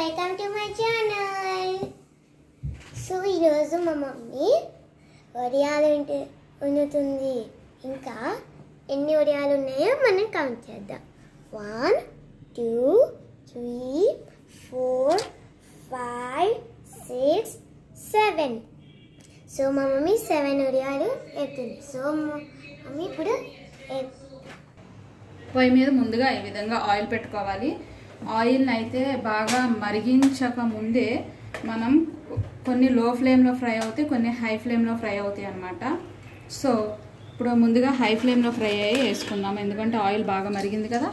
Welcome to my channel so ఈరోజు మా mummy వడియాలు ఉంటే వండుతుంది ఇంకా ఎన్ని వడియాలు ఉన్నాయో మనం కౌంట్ చేద్దాం one two three four five six seven so మా మమ్మీ సెవెన్ వడియాలు ఎత్తుంది సో మా మమ్మీ ఇప్పుడు ఎత్- పొయ్యి మీద ముందుగా ఈ విధంగా ఆయిల్ పెట్టుకోవాలి ఆయిల్ని అయితే బాగా మరిగించక ముందే మనం కొన్ని లో ఫ్లేమ్లో ఫ్రై అవుతాయి కొన్ని హై ఫ్లేమ్లో ఫ్రై అవుతాయి అన్నమాట సో ఇప్పుడు ముందుగా హై ఫ్లేమ్లో ఫ్రై అయ్యి వేసుకుందాం ఎందుకంటే ఆయిల్ బాగా మరిగింది కదా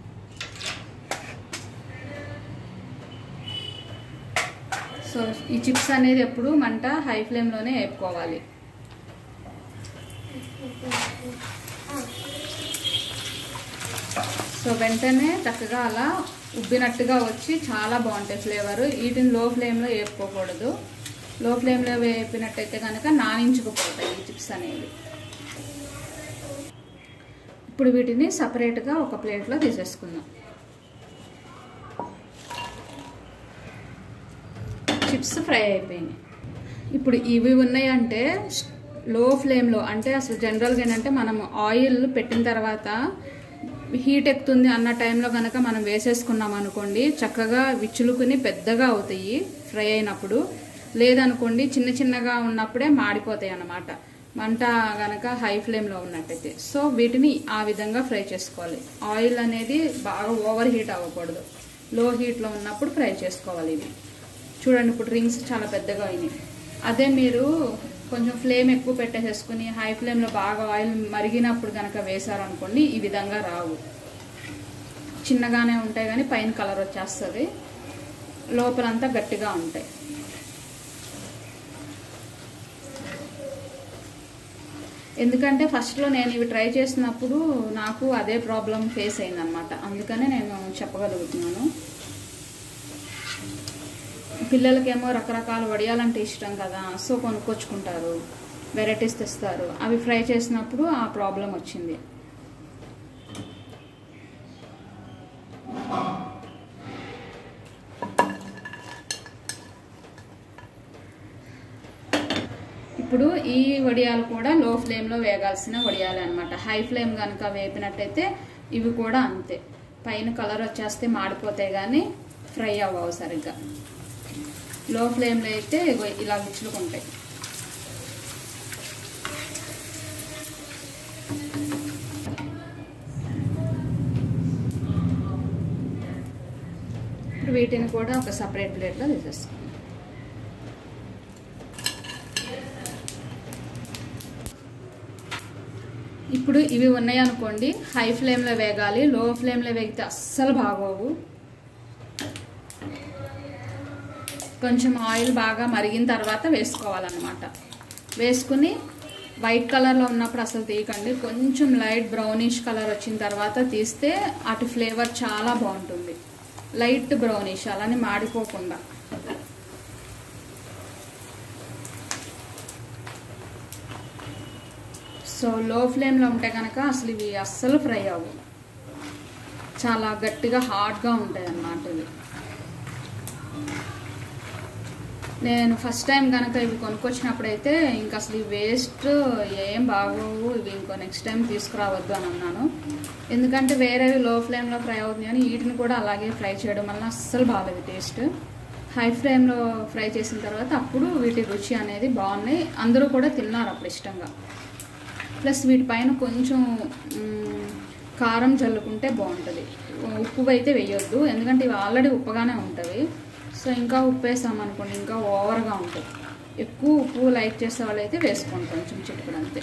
సో ఈ చిప్స్ అనేది ఎప్పుడు మంట హై ఫ్లేమ్లోనే వేపుకోవాలి సో వెంటనే చక్కగా అలా ఉబ్బినట్టుగా వచ్చి చాలా బాగుంటాయి ఫ్లేవర్ వీటిని లో ఫ్లేమ్లో వేపుకోకూడదు లో ఫ్లేమ్లో వేపినట్టయితే కనుక నానించుకుపోతాయి ఈ చిప్స్ అనేవి ఇప్పుడు వీటిని సపరేట్గా ఒక ప్లేట్లో తీసేసుకుందాం చిప్స్ ఫ్రై అయిపోయినాయి ఇప్పుడు ఇవి ఉన్నాయంటే లో ఫ్లేమ్లో అంటే అసలు జనరల్గా ఏంటంటే మనం ఆయిల్ పెట్టిన తర్వాత హీట్ ఎక్కుతుంది అన్న టైంలో కనుక మనం వేసేసుకున్నాం అనుకోండి చక్కగా విచ్చులుకుని పెద్దగా అవుతాయి ఫ్రై అయినప్పుడు లేదనుకోండి చిన్న చిన్నగా ఉన్నప్పుడే మాడిపోతాయి అన్నమాట మంట గనక హై ఫ్లేమ్లో ఉన్నట్టయితే సో వీటిని ఆ విధంగా ఫ్రై చేసుకోవాలి ఆయిల్ అనేది బాగా ఓవర్ హీట్ అవ్వకూడదు లో హీట్లో ఉన్నప్పుడు ఫ్రై చేసుకోవాలి ఇవి చూడండి ఇప్పుడు రింగ్స్ చాలా పెద్దగా అయినాయి అదే మీరు కొంచెం ఫ్లేమ్ ఎక్కువ పెట్టేసేసుకుని హై ఫ్లేమ్లో బాగా ఆయిల్ మరిగినప్పుడు కనుక వేసారనుకోండి ఈ విధంగా రావు చిన్నగానే ఉంటాయి కానీ పైన కలర్ వచ్చేస్తుంది లోపలంతా గట్టిగా ఉంటాయి ఎందుకంటే ఫస్ట్లో నేను ఇవి ట్రై చేసినప్పుడు నాకు అదే ప్రాబ్లం ఫేస్ అయిందనమాట అందుకనే నేను చెప్పగలుగుతున్నాను పిల్లలకేమో రకరకాల వడియాలంటే ఇష్టం కదా సో కొనుక్కొచ్చుకుంటారు వెరైటీస్ తెస్తారు అవి ఫ్రై చేసినప్పుడు ఆ ప్రాబ్లం వచ్చింది ఇప్పుడు ఈ వడియాలు కూడా లో ఫ్లేమ్లో వేగాల్సిన వడియాలు అనమాట హై ఫ్లేమ్ కనుక వేపినట్టయితే ఇవి కూడా అంతే పైన కలర్ వచ్చేస్తే మాడిపోతాయి కానీ ఫ్రై అవ్వవు సరిగ్గా లో ఫ్లేమ్లో అయితే ఇగో ఇలా విచ్చులుకుంటాయి ఇప్పుడు వీటిని కూడా ఒక సపరేట్ ప్లేట్లో తీసేసుకుందాం ఇప్పుడు ఇవి ఉన్నాయి అనుకోండి హై ఫ్లేమ్లో వేగాలి లో ఫ్లేమ్లో వేగితే అస్సలు బాగోవు కొంచెం ఆయిల్ బాగా మరిగిన తర్వాత వేసుకోవాలన్నమాట వేసుకుని వైట్ కలర్లో ఉన్నప్పుడు అసలు తీయకండి కొంచెం లైట్ బ్రౌనిష్ కలర్ వచ్చిన తర్వాత తీస్తే అటు ఫ్లేవర్ చాలా బాగుంటుంది లైట్ బ్రౌనిష్ అలానే మాడిపోకుండా సో లో ఫ్లేమ్లో ఉంటే కనుక అసలు ఇవి అస్సలు ఫ్రై అవ్వవు చాలా గట్టిగా హార్డ్గా ఉంటాయి అన్నమాట ఇవి నేను ఫస్ట్ టైం కనుక ఇవి కొనుక్కొచ్చినప్పుడైతే ఇంకా అసలు ఈ వేస్ట్ ఏం బాగోవు ఇవి ఇంకో నెక్స్ట్ టైం తీసుకురావద్దు అని అన్నాను ఎందుకంటే వేరేవి లో ఫ్లేమ్లో ఫ్రై అవుతుంది కానీ వీటిని కూడా అలాగే ఫ్రై చేయడం వల్ల అస్సలు బాగాలేదు టేస్ట్ హై ఫ్లేమ్లో ఫ్రై చేసిన తర్వాత అప్పుడు వీటి రుచి అనేది బాగున్నాయి అందరూ కూడా తిన్నారు అప్పుడు ఇష్టంగా ప్లస్ వీటిపైన కొంచెం మ్, కారం చల్లుకుంటే బాగుంటుంది ఉప్పు అయితే వేయొద్దు ఎందుకంటే ఇవి ఆల్రెడీ ఉప్పగానే ఉంటుంది సో ఇంకా ఉప్పు వేసామనుకోండి ఇంకా ఓవర్గా ఉంటుంది ఎక్కువ ఉప్పు లైక్ చేసే వాళ్ళు అయితే వేసుకోండి కొంచెం చిట్టుకుడు అంతే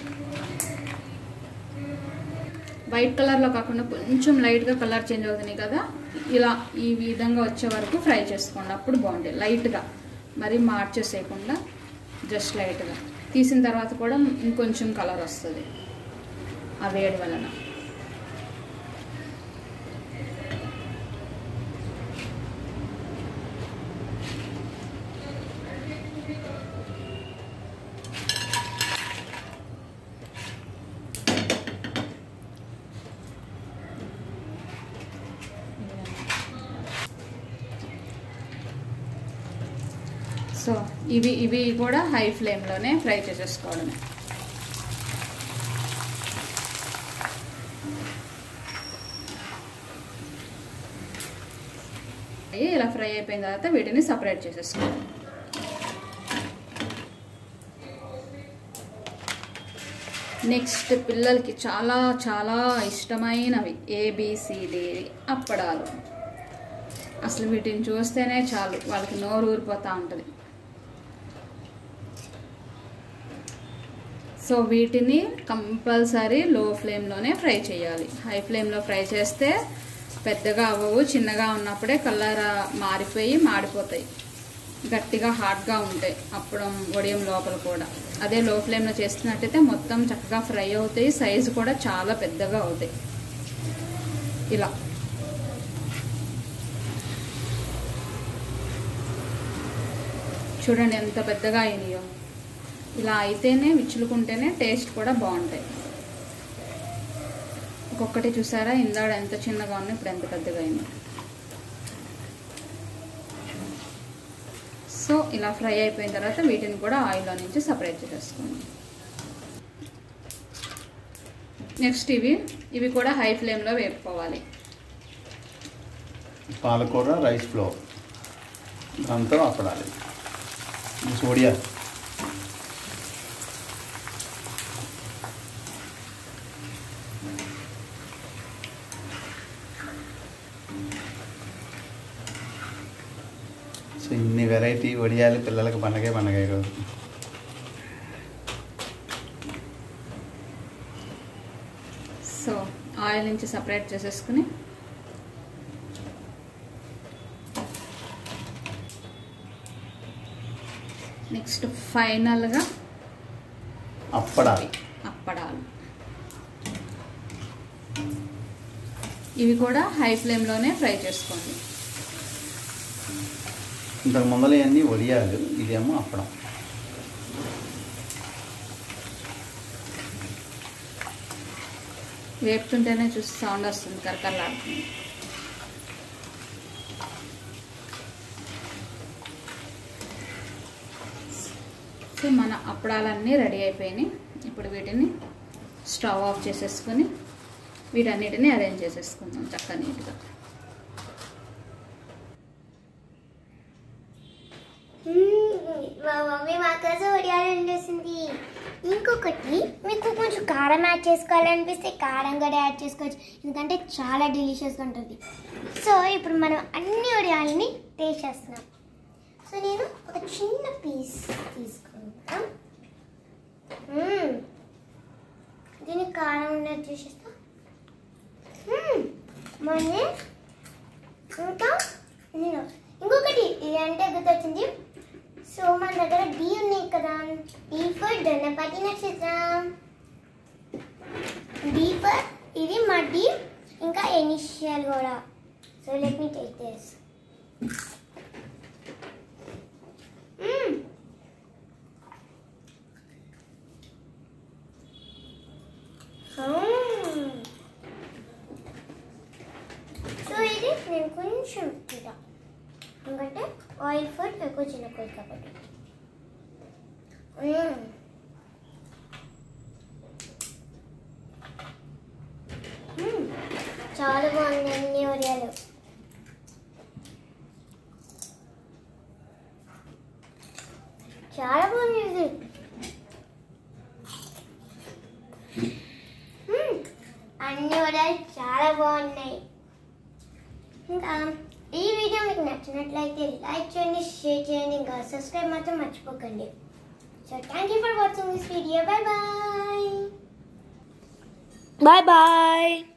వైట్ కలర్లో కాకుండా కొంచెం లైట్గా కలర్ చేంజ్ అవుతుంది కదా ఇలా ఈ విధంగా వచ్చే వరకు ఫ్రై చేసుకోండి అప్పుడు బాగుంటాయి లైట్గా మరీ మార్చేసేయకుండా జస్ట్ లైట్గా తీసిన తర్వాత కూడా ఇంకొంచెం కలర్ వస్తుంది ఆ వేడి వలన సో ఇవి ఇవి కూడా హై ఫ్లేమ్లోనే ఫ్రై చేసేసుకోవడమే అయ్యి ఇలా ఫ్రై అయిపోయిన తర్వాత వీటిని సపరేట్ చేసేసుకోవాలి నెక్స్ట్ పిల్లలకి చాలా చాలా ఇష్టమైనవి ఏబిసిడి అప్పడాలు అసలు వీటిని చూస్తేనే చాలు వాళ్ళకి నోరు ఊరిపోతూ ఉంటుంది సో వీటిని కంపల్సరీ లో ఫ్లేమ్లోనే ఫ్రై చేయాలి హై ఫ్లేమ్లో ఫ్రై చేస్తే పెద్దగా అవ్వవు చిన్నగా ఉన్నప్పుడే కలర్ మారిపోయి మాడిపోతాయి గట్టిగా హాట్గా ఉంటాయి అప్పుడు వడియం లోపల కూడా అదే లో ఫ్లేమ్లో చేస్తున్నట్టయితే మొత్తం చక్కగా ఫ్రై అవుతాయి సైజు కూడా చాలా పెద్దగా అవుతాయి ఇలా చూడండి ఎంత పెద్దగా అయినాయో ఇలా అయితేనే విచ్చులుకుంటేనే టేస్ట్ కూడా బాగుంటాయి ఒక్కొక్కటి చూసారా ఇందాడ ఎంత చిన్నగా ఉన్నాయి ఇప్పుడు ఎంత పెద్దగా అయింది సో ఇలా ఫ్రై అయిపోయిన తర్వాత వీటిని కూడా ఆయిల్లో నుంచి సపరేట్ చేసేసుకోండి నెక్స్ట్ ఇవి ఇవి కూడా హై ఫ్లేమ్లో వేపుకోవాలి పాలకూర రైస్ ఫ్లోర్ దాంతో అప్పడాలి ఇది సోడియా సో ఇన్ని వెరైటీ వడియాలి పిల్లలకి పండగే పండగ ఈరోజు సో ఆయిల్ నుంచి సపరేట్ చేసేసుకుని నెక్స్ట్ ఫైనల్గా అప్పడాలి అప్పడాలు ఇవి కూడా హై ఫ్లేమ్లోనే ఫ్రై చేసుకోండి ఇంతకు ముందర అన్నీ వడియాలు ఇదేమో అప్పడం వేపుతుంటేనే చూసి సౌండ్ వస్తుంది కరకరలాడుతుంది సో మన అప్పడాలన్నీ రెడీ అయిపోయినాయి ఇప్పుడు వీటిని స్టవ్ ఆఫ్ చేసేసుకొని వీటన్నిటిని అరేంజ్ చేసేసుకుందాం చక్కగా నీట్గా మ్మ్. మా మమ్మీ మా కోసం వడియాలు వండేసింది ఇంకొకటి మీకు కొంచెం కారం యాడ్ చేసుకోవాలనిపిస్తే కారం కూడా యాడ్ చేసుకోవచ్చు ఎందుకంటే చాలా డెలిషియస్గా ఉంటుంది సో ఇప్పుడు మనం అన్ని వడియాలని టేస్ట్ చేస్తున్నాం సో నేను ఒక చిన్న పీస్ తీసుకుంటాం మ్మ్. దీనికి కారం ఉన్నది చూసేస్తా మ్మ్. మళ్ళీ ఇంకా నేను ఇంకొకటి ఇది అంటే గుర్తొచ్చింది సో మన దగ్గర డి ఉన్నాయి కదా డి ఫర్ గణపతి నక్షత్రం డి ఫర్ ఇది మా డి ఇంకా ఇనిషియల్ కూడా so let me take this so ఇది నేను కొంచెం తింటా ఎందుకంటే ఆయిల్ ఫుడ్ ఎక్కువ చిన్నపోయి కాబట్టి మ్మ్. మ్మ్. చాలా బాగుంది అన్ని ఒరియాలు చాలా బాగుంది ఇది మ్మ్. అన్ని ఒరియాలు చాలా బాగున్నాయి ఇంకా ఈ వీడియో మీకు నచ్చినట్లయితే లైక్ చేయండి షేర్ చేయండి ఇంకా సబ్స్క్రైబ్ మాత్రం మర్చిపోకండి so thank you for watching this video bye bye bye bye